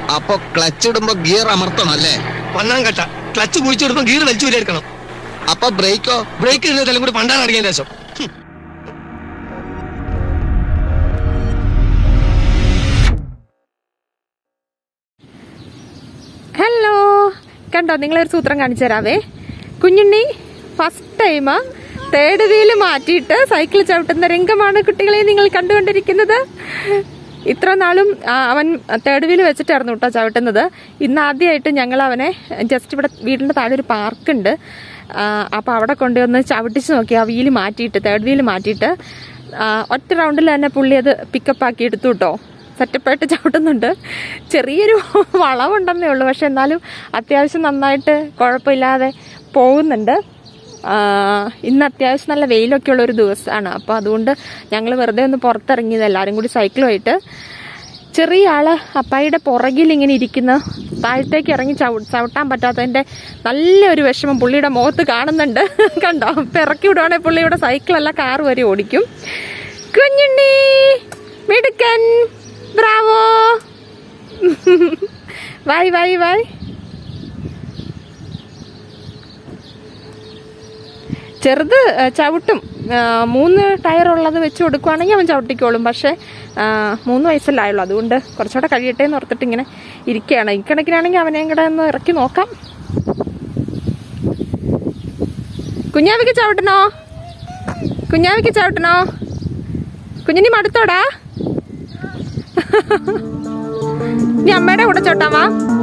അപ്പൊ ക്ലച്ച് ഇടുമ്പോ ഗിയർ അമർത്തണം അല്ലേ പന്നാം കട്ട ക്ലച്ച് കുഴിച്ചെടുപ്പം ഗീർ വലിച്ചു വരെടുക്കണം അപ്പൊ ബ്രേക്കോ ബ്രേക്ക് ഇടുന്നതെല്ലാം കൂടി പണ്ടാൻ അടങ്ങിയ ശേഷം ഹലോ കണ്ടോ നിങ്ങളൊരു സൂത്രം കാണിച്ചു തരാവേ Kunjunni first time third wheel മാറ്റിയിട്ട് സൈക്കിൾ ചവിട്ടുന്ന രംഗമാണ് കുട്ടികളെ നിങ്ങൾ കണ്ടുകൊണ്ടിരിക്കുന്നത് ഇത്ര നാളും ആ, അവൻ തേർഡ് വീല് വെച്ചിട്ടായിരുന്നു കേട്ടോ ചവിട്ടുന്നത് ഇന്ന് ആദ്യമായിട്ട് ഞങ്ങൾ അവനെ ജസ്റ്റ് ഇവിടെ വീടിൻ്റെ താഴെ ഒരു പാർക്കുണ്ട് അപ്പോൾ അവിടെ കൊണ്ടുവന്ന് ചവിട്ടിച്ച് നോക്കി ആ വീല് മാറ്റിയിട്ട് തേർഡ് വീല് മാറ്റിയിട്ട് ആ, ഒറ്റ റൗണ്ടിൽ തന്നെ പുള്ളി അത് പിക്കപ്പ് ആക്കി എടുത്തു കേട്ടോ സെറ്റപ്പായിട്ട് ചവിട്ടുന്നുണ്ട് ചെറിയൊരു വളവുണ്ടെന്നേ ഉള്ളൂ പക്ഷെ എന്നാലും അത്യാവശ്യം നന്നായിട്ട് കുഴപ്പമില്ലാതെ പോകുന്നുണ്ട് ആ, ഇന്ന് അത്യാവശ്യം നല്ല വെയിലൊക്കെ ഉള്ള ഒരു ദിവസമാണ് അപ്പോൾ അതുകൊണ്ട് ഞങ്ങൾ വെറുതെ ഒന്ന് പുറത്തിറങ്ങിയത് എല്ലാവരും കൂടി സൈക്കിളുമായിട്ട് ചെറിയ ആള് അപ്പായിയുടെ പുറകിൽ ഇങ്ങനെ ഇരിക്കുന്ന താഴത്തേക്ക് ഇറങ്ങി ചവി ചവിട്ടാൻ പറ്റാത്തതിന്റെ നല്ലൊരു വിഷമം പുള്ളിയുടെ മുഖത്ത് കാണുന്നുണ്ട് കണ്ടോ ഇപ്പൊ ഇറക്കി വിടുവാണെങ്കിൽ പുള്ളിയുടെ സൈക്കിളല്ല കാർ വരെ ഓടിക്കും കുഞ്ഞുണ്ണി മിടുക്കൻ ബ്രാവോ വായ് വായ് വായ് ചെറുത് ആ, ചവിട്ടും ആ, മൂന്ന് ടയർ ഉള്ളത് വെച്ച് കൊടുക്കുവാണെങ്കിൽ അവൻ ചവിട്ടിക്കോളും പക്ഷേ ആ, മൂന്ന് വയസ്സല്ലായുള്ളൂ അതുകൊണ്ട് കുറച്ചുകൂടെ കഴിയട്ടെ എന്ന് ഓർത്തിട്ട് ഇങ്ങനെ ഇരിക്കുകയാണ് ഇക്കണക്കിനാണെങ്കിൽ അവനെയും കൂടെ ഒന്ന് ഇറക്കി നോക്കാം കുഞ്ഞാവിക്ക് ചവിട്ടണോ കുഞ്ഞാവിക്ക് ചവിട്ടണോ കുഞ്ഞിനി മടുത്തോടാ നീ അമ്മയുടെ കൂടെ ചവിട്ടാവാ